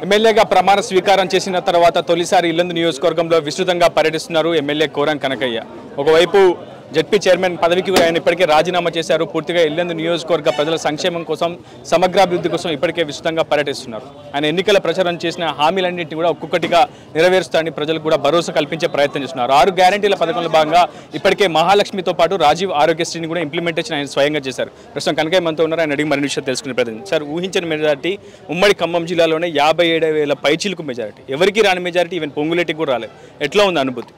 ఎమ్మెల్యేగా ప్రమాణ స్వీకారం చేసిన తర్వాత తొలిసారి ఇల్లందు నియోజకవర్గంలో విస్తృతంగా పర్యటిస్తున్నారు ఎమ్మెల్యే కోరం కనకయ్య ఒకవైపు జడ్పీ చైర్మన్ పదవికి ఆయన ఇప్పటికే రాజీనామా చేశారు పూర్తిగా ఇల్లందు నియోజకవర్గ ప్రజల సంక్షేమం కోసం సమగ్రాభివృద్ధి కోసం ఇప్పటికే విస్తృతంగా పర్యటిస్తున్నారు ఆయన ఎన్నికల ప్రచారం చేసిన హామీలన్నింటినీ కూడా ఒక్కొక్కటిగా నెరవేరుస్తారని ప్రజలకు కూడా భరోసా కల్పించే ప్రయత్నం చేస్తున్నారు ఆరు గ్యారంటీల పథకంలో భాగంగా ఇప్పటికే మహాలక్ష్మితో పాటు రాజీవ్ ఆరోగ్యశ్రీని కూడా ఇంప్లిమెంటేషన్ ఆయన స్వయంగా చేశారు ప్రస్తుతం కనకయ్య మనతో ఉన్నారు ఆయన అడిగి మరిన్ని విషయాలు తెలుసుకునే ప్రయత్నం సార్ ఊహించిన మెజారిటీ ఉమ్మడి ఖమ్మం జిల్లాలోనే యాభై ఏడు వేల పైచీలకు మెజారిటీ ఎవరికి రాని మెజారిటీ ఈవెన్ పొంగులేటికి కూడా రాలేదు ఎట్లా ఉంది అనుభూతి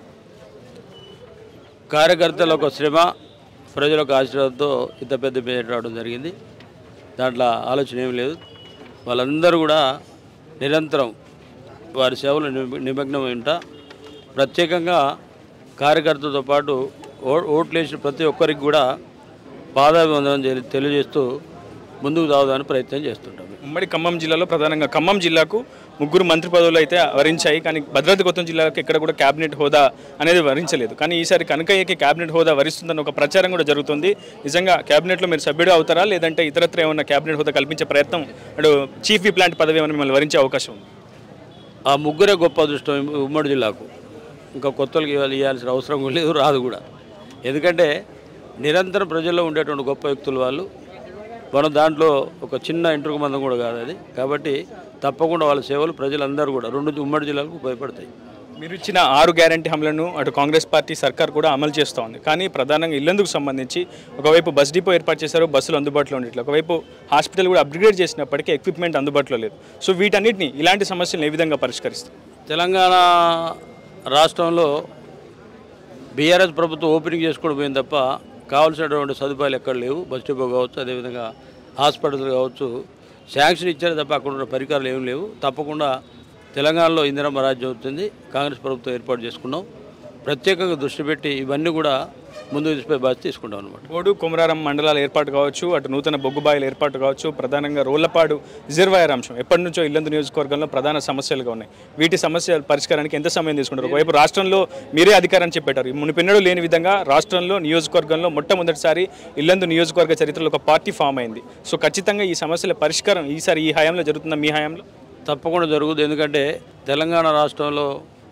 కార్యకర్తల ఒక శ్రమ ప్రజల యొక్క ఆశీర్వాదంతో ఇంత పెద్ద పేరు రావడం జరిగింది దాంట్లో ఆలోచన ఏం లేదు వాళ్ళందరూ కూడా నిరంతరం వారి సేవలు నిమ- నిమగ్నమై ఉంటా ప్రత్యేకంగా కార్యకర్తలతో పాటు ఓ ఓట్లు వేసిన ప్రతి ఒక్కరికి కూడా పాదాభివందనం తెలి- తెలియజేస్తూ ముందుకు సాగుదానికి ప్రయత్నం చేస్తుంటాం ఉమ్మడి ఖమ్మం జిల్లాలో ప్రధానంగా ఖమ్మం జిల్లాకు ముగ్గురు మంత్రి పదవులు అయితే వరించాయి కానీ భద్రాద్రి కొత్త జిల్లాకు ఎక్కడ కూడా కేబినెట్ హోదా అనేది వరించలేదు కానీ ఈసారి కనకయ్యకి కేబినెట్ హోదా వరిస్తుందని ఒక ప్రచారం కూడా జరుగుతుంది నిజంగా కేబినెట్లో మీరు సభ్యుడు అవుతారా లేదంటే ఇతరత్ర ఏమన్నా కేబినెట్ హోదా కల్పించే ప్రయత్నం అటు చీఫ్ విప్ లాంటి పదవి ఏమైనా మిమ్మల్ని వరించే అవకాశం ఉంది ఆ ముగ్గురే గొప్ప అదృష్టం ఉమ్మడి జిల్లాకు ఇంకా కొత్తలకు ఇవ్వాలి ఇవ్వాల్సిన అవసరం కూడా లేదు రాదు కూడా ఎందుకంటే నిరంతరం ప్రజల్లో ఉండేటువంటి గొప్ప వ్యక్తులు వాళ్ళు మనం దాంట్లో ఒక చిన్న ఇంటర్కు మందం కూడా కాదు అది కాబట్టి తప్పకుండా వాళ్ళ సేవలు ప్రజలందరూ కూడా రెండు ఉమ్మడి జిల్లాలకు ఉపయోగపడతాయి మీరు ఇచ్చిన ఆరు గ్యారంటీ హామీలను అటు కాంగ్రెస్ పార్టీ సర్కార్ కూడా అమలు చేస్తూ ఉంది కానీ ప్రధానంగా ఇల్లందుకు సంబంధించి ఒకవైపు బస్ డిపో ఏర్పాటు చేశారు బస్సులు అందుబాటులో ఉండేట్లు ఒకవైపు హాస్పిటల్ కూడా అప్గ్రేడ్ చేసినప్పటికీ ఎక్విప్మెంట్ అందుబాటులో లేదు సో వీటన్నిటిని ఇలాంటి సమస్యలను ఏ విధంగా పరిష్కరిస్తారు తెలంగాణ రాష్ట్రంలో బీఆర్ఎస్ ప్రభుత్వం ఓపెనింగ్ చేసుకోవడం పోయింది తప్ప కావాల్సినటువంటి సదుపాయాలు ఎక్కడ లేవు బస్ డిపో కావచ్చు అదేవిధంగా హాస్పిటల్స్ కావచ్చు శాంక్షన్ ఇచ్చారు తప్ప అక్కడ ఉన్న పరికరాలు ఏం లేవు తప్పకుండా తెలంగాణలో ఇందిరమ్మ రాజ్యం అవుతుంది కాంగ్రెస్ ప్రభుత్వం ఏర్పాటు చేసుకున్నాం ప్రత్యేకంగా దృష్టి పెట్టి ఇవన్నీ కూడా ముందుకు తీసుకుపోయే బాధ్యత తీసుకుంటాం అనమాట బోడు కుమరారం మండలాల ఏర్పాటు కావచ్చు అటు నూతన బొగ్గుబాయిల ఏర్పాటు కావచ్చు ప్రధానంగా రోళ్లపాడు రిజర్వాయర్ అంశం ఎప్పటి నుంచో ఇల్లందు నియోజకవర్గంలో ప్రధాన సమస్యలుగా ఉన్నాయి వీటి సమస్య పరిష్కారానికి ఎంత సమయం తీసుకుంటారు ఒకవైపు రాష్ట్రంలో మీరే అధికారం చెప్పారు మునిపెన్నడూ లేని విధంగా రాష్ట్రంలో నియోజకవర్గంలో మొట్టమొదటిసారి ఇల్లందు నియోజకవర్గ చరిత్రలో ఒక పార్టీ ఫామ్ అయింది సో ఖచ్చితంగా ఈ సమస్యల పరిష్కారం ఈసారి ఈ హయాంలో జరుగుతుందా మీ హయాంలో తప్పకుండా జరుగుతుంది ఎందుకంటే తెలంగాణ రాష్ట్రంలో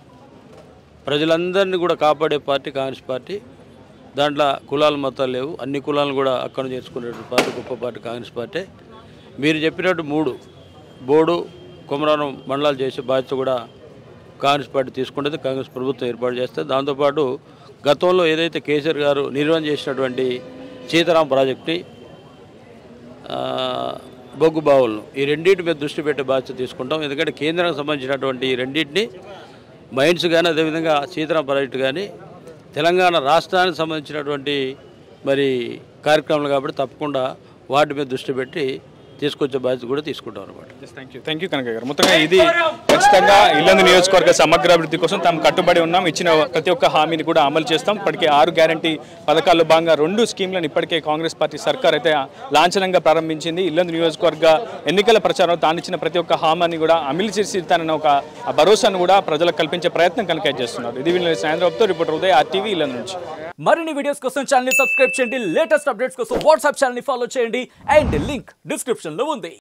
ప్రజలందరినీ కూడా కాపాడే పార్టీ కాంగ్రెస్ పార్టీ దాంట్లో కులాలు మతాలు లేవు అన్ని కులాలను కూడా అక్కడ చేసుకునే పార్టీ గొప్ప పార్టీ కాంగ్రెస్ పార్టీ మీరు చెప్పినట్టు మూడు బోర్డు కొమరారం మండలాలు చేసే బాధ్యత కూడా కాంగ్రెస్ పార్టీ తీసుకుంటుంది కాంగ్రెస్ ప్రభుత్వం ఏర్పాటు చేస్తే దాంతోపాటు గతంలో ఏదైతే కేసీఆర్ గారు నిర్వహణ చేసినటువంటి సీతారాం ప్రాజెక్టు ఆ, బొగ్గు బావులను ఈ రెండింటి మీద దృష్టి పెట్టే బాధ్యత తీసుకుంటాం ఎందుకంటే కేంద్రానికి సంబంధించినటువంటి ఈ రెండింటిని మైన్స్ కానీ అదేవిధంగా సీతారాం ప్రాజెక్టు కానీ తెలంగాణ రాష్ట్రానికి సంబంధించినటువంటి మరి కార్యక్రమాలు కాబట్టి తప్పకుండా వాటి మీద దృష్టి పెట్టి తీసుకొచ్చే బాధ్యత కూడా తీసుకుంటాం అనమాట thank you thank you Kanaka garu మొత్తంగా ఇది ఖచ్చితంగా ఇల్లందు నియోజకవర్గ సమగ్ర అభివృద్ధి కోసం తాము కట్టుబడి ఉన్నాం ఇచ్చిన ప్రతి ఒక్క హామీని కూడా అమలు చేస్తాం ఇప్పటికే ఆరు గ్యారంటీ పథకాల్లో భాగంగా రెండు స్కీమ్లను ఇప్పటికే కాంగ్రెస్ పార్టీ సర్కార్ అయితే లాంఛనంగా ప్రారంభించింది ఇల్లందు నియోజకవర్గ ఎన్నికల ప్రచారం తాను ఇచ్చిన ప్రతి ఒక్క హామీని కూడా అమలు చేసి తనని ఒక ఆ భరోసాను కూడా ప్రజలకు కల్పించే ప్రయత్నం కనుక చేస్తున్నారు ఇది వీళ్ళు సాయంత్రంతో రిపోర్టర్ ఉదయ్ ఆర్టీవీ ఇల్లందు నుంచి మరిన్ని వీడియోస్ కోసం ఛానల్ ని సబ్స్క్రైబ్ చేయండి లేటెస్ట్ అప్డేట్స్ కోసం వాట్సాప్ ఛానల్ ని ఫాలో చేయండి అండ్ లింక్ డిస్క్రిప్షన్ లో ఉంది